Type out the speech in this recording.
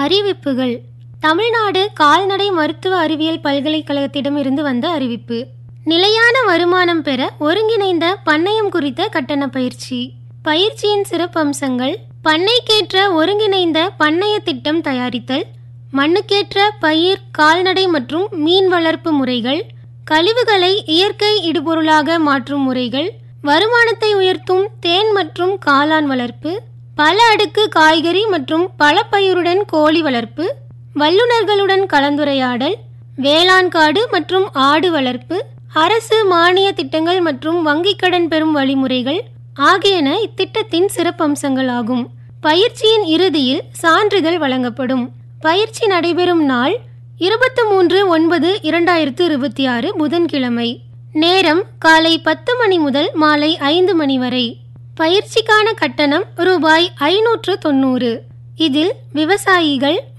அறிவிப்புகள் தமிழ்நாடு கால்நடை மருத்துவ அறிவியல் பல்கலைக்கழகத்திடமிருந்து வந்த அறிவிப்பு நிலையான வருமானம் பெற ஒருங்கிணைந்த பண்ணையம் குறித்த கட்டண பயிற்சி பயிற்சியின் சிறப்பம்சங்கள் பண்ணைக்கேற்ற ஒருங்கிணைந்த பண்ணைய திட்டம் தயாரித்தல் மண்ணுக்கேற்ற பயிர் கால்நடை மற்றும் மீன் வளர்ப்பு முறைகள் கழிவுகளை இயற்கை இடுபொருளாக மாற்றும் முறைகள் வருமானத்தை உயர்த்தும் தேன் மற்றும் காளான் வளர்ப்பு பல அடுக்கு காய்கறி மற்றும் பழப்பயிருடன் கோழி வளர்ப்பு வல்லுநர்களுடன் கலந்துரையாடல் வேளாண் காடு மற்றும் ஆடு வளர்ப்பு அரசு மானிய திட்டங்கள் மற்றும் வங்கிக் கடன் பெறும் வழிமுறைகள் ஆகியன இத்திட்டத்தின் சிறப்பம்சங்கள் ஆகும் பயிற்சியின் இறுதியில் சான்றிதழ் வழங்கப்படும் பயிற்சி நடைபெறும் நாள் இருபத்தி மூன்று ஒன்பது இரண்டாயிரத்து இருபத்தி ஆறு புதன்கிழமை நேரம் காலை பத்து மணி முதல் மாலை ஐந்து மணி வரை பயிற்சிக்கான கட்டணம் ரூபாய் ஐநூற்று தொண்ணூறு இதில் விவசாயிகள்